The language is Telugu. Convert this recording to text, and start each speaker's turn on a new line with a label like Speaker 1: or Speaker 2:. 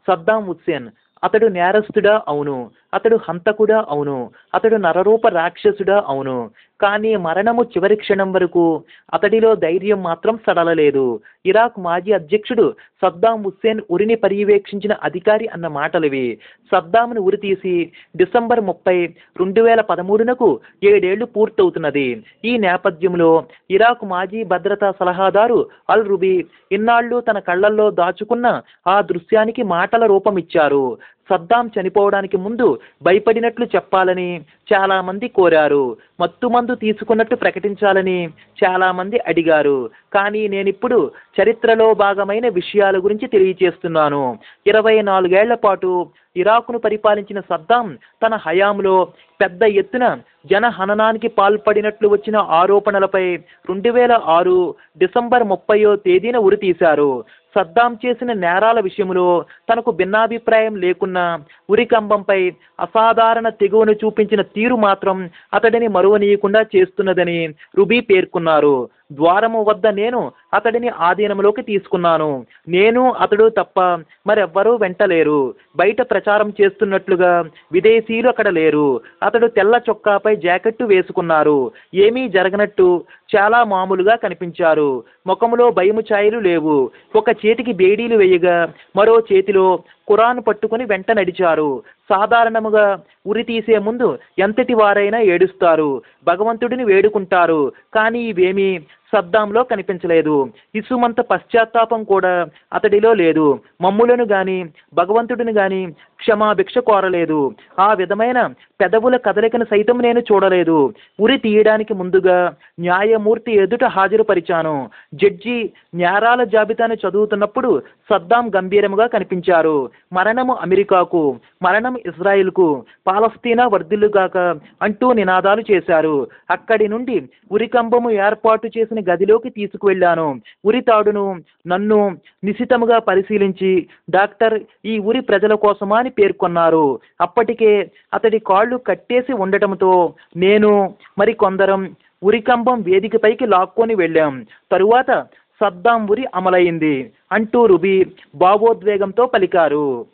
Speaker 1: సద్దాం హుస్సేన్ అతడు నేరస్తుడా అవును అతడు హంతకుడా అవును అతడు నరరూప రాక్షసుడా అవును కానీ మరణము చివరి క్షణం వరకు అతడిలో ధైర్యం మాత్రం సడలలేదు ఇరాక్ మాజీ అధ్యక్షుడు సద్దాం హుస్సేన్ ఉరిని పర్యవేక్షించిన అధికారి అన్న మాటలివి సద్దాంను ఉరి తీసి డిసెంబర్ ముప్పై రెండు వేల పదమూడునకు ఏడేళ్లు పూర్తవుతున్నది ఈ నేపథ్యంలో ఇరాక్ మాజీ భద్రతా సలహాదారు అల్ రుబీ ఇన్నాళ్ళు తన కళ్ళల్లో దాచుకున్న ఆ దృశ్యానికి మాటల రూపమిచ్చారు సద్దాం చనిపోవడానికి ముందు భయపడినట్లు చెప్పాలని చాలామంది కోరారు మత్తుమందు తీసుకున్నట్టు ప్రకటించాలని చాలామంది అడిగారు కానీ నేనిప్పుడు చరిత్రలో భాగమైన విషయాల గురించి తెలియచేస్తున్నాను ఇరవై నాలుగేళ్ల పాటు ఇరాకును పరిపాలించిన సద్దాం తన హయాంలో పెద్ద ఎత్తున జనహననానికి పాల్పడినట్లు వచ్చిన ఆరోపణలపై రెండు వేల ఆరు డిసెంబర్ ముప్పయో తేదీన ఉరి తీశారు సద్దాం చేసిన నేరాల విషయంలో తనకు భిన్నాభిప్రాయం లేకున్నా ఉరికంబంపై అసాధారణ తెగువను చూపించిన తీరు మాత్రం అతడిని మరువనీయకుండా చేస్తున్నదని రుబీ పేర్కొన్నారు ద్వారము వద్ద నేను అతడిని ఆధీనంలోకి తీసుకున్నాను నేను అతడు తప్ప మరెవ్వరూ వెంటలేరు బయట ప్రచారం చేస్తున్నట్లుగా విదేశీయులు అక్కడ లేరు అతడు తెల్ల చొక్కాపై జాకెట్టు వేసుకున్నారు ఏమీ జరగనట్టు చాలా మామూలుగా కనిపించారు ముఖములో భయము ఛాయలు లేవు ఒక చేతికి బేడీలు వేయగా మరో చేతిలో ఖురాన్ పట్టుకుని వెంట నడిచారు సాధారణముగా ఉరి తీసే ముందు ఎంతటి వారైనా ఏడుస్తారు భగవంతుడిని వేడుకుంటారు కానీ ఇవేమీ సద్దాంలో కనిపించలేదు ఇసుమంత పశ్చాత్తాపం కూడా అతడిలో లేదు మమ్ములను గాని భగవంతుడిని గాని క్షమాభిక్ష కోరలేదు ఆ విధమైన పెదవుల కదలికను సైతం నేను చూడలేదు ఉరి తీయడానికి ముందుగా న్యాయమూర్తి ఎదుట హాజరుపరిచాను జడ్జి నేరాల జాబితాను చదువుతున్నప్పుడు సద్దాం గంభీరముగా కనిపించారు మరణము అమెరికాకు మరణం ఇజ్రాయిల్కు పాలస్తీనా వర్ధిల్లుగాక అంటూ నినాదాలు చేశారు అక్కడి నుండి ఉరికంబము ఏర్పాటు చేసిన గదిలోకి తీసుకువెళ్ళాను ఉరి తాడును నన్ను నిశితముగా పరిశీలించి డాక్టర్ ఈ ఉరి ప్రజల కోసమా అని పేర్కొన్నారు అప్పటికే అతడి కాళ్ళు కట్టేసి ఉండటంతో నేను మరి కొందరం ఉరికంబం వేదికపైకి లాక్కొని వెళ్ళాం తరువాత సద్దాం ఉరి అమలైంది అంటూ రుబీ భావోద్వేగంతో పలికారు